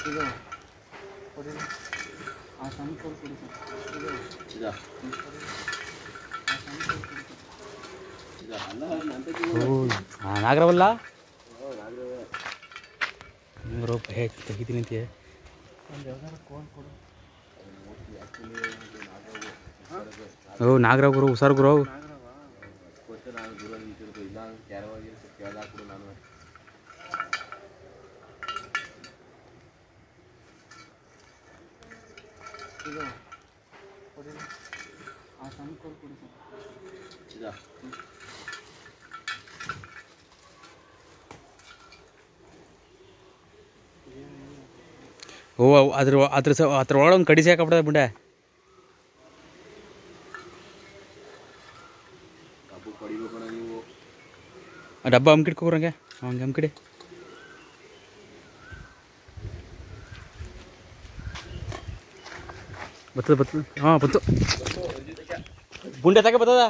ಇದು ಕೊಡಿ ಆ ಸಣ್ಣ ಕೋಲ್ ಕೊಡಿ ಸರ್ ಇದು ಇದಾ ಆ ಸಣ್ಣ ಕೋಲ್ ಕೊಡಿ ಸರ್ ಇದಾ ಅಲ್ಲ ನಂತಕ್ಕೆ ಓ ನಾಗರವಲ್ಲ ಬ್ರೋ ಭಯ ತೆಗಿತೀನಿ ಅಂತೀಯ ಒಂದು ಯಾವ್ದಾರು ಕೋಲ್ ಕೊಡು ಓ ನಾಗರ ಗುರು ಹುಷಾರು ಗುರು ನಾಗರವ ಕೊಟ್ಟು ನಾನು ದೂರ ನಿಂತಿರ್ತು ಇಲ್ಲ ಕ್ಯಾರವಾಗಿ ಕೇಳ್ದಾಕ್ಬಿಡು ನಾನು ಇದು ಕೊಡಿ ಆ ಸಣ್ಣ ಕೋಲ್ ಕೊಡಿ ಸರ್ ಇದಾ ಓ ಅವ್- ಅದ್ರ ಅದ್ರ ಸ ಅದ್ರ ಒಳಗೆ ಒಂದು ಕಡಿಸಿ ಹಾಕಬಿಡ್ದೆ ಬಿಡೆ ಕಬ್ಬು ಪಡಿಬೇಕಣ್ಣ ನೀವು ಆ ಡಬ್ಬ ಹಮ್ಕಿಡ್ಕೋರಂಗೆ ಹಂಗೆ ಹಮ್ಕಿಡಿ ಬರ್ತದೆ ಬರ್ತದೆ ಹಾಂ ಬತ್ತು ಗುಂಡೆ ತಗ ಬರ್ತದ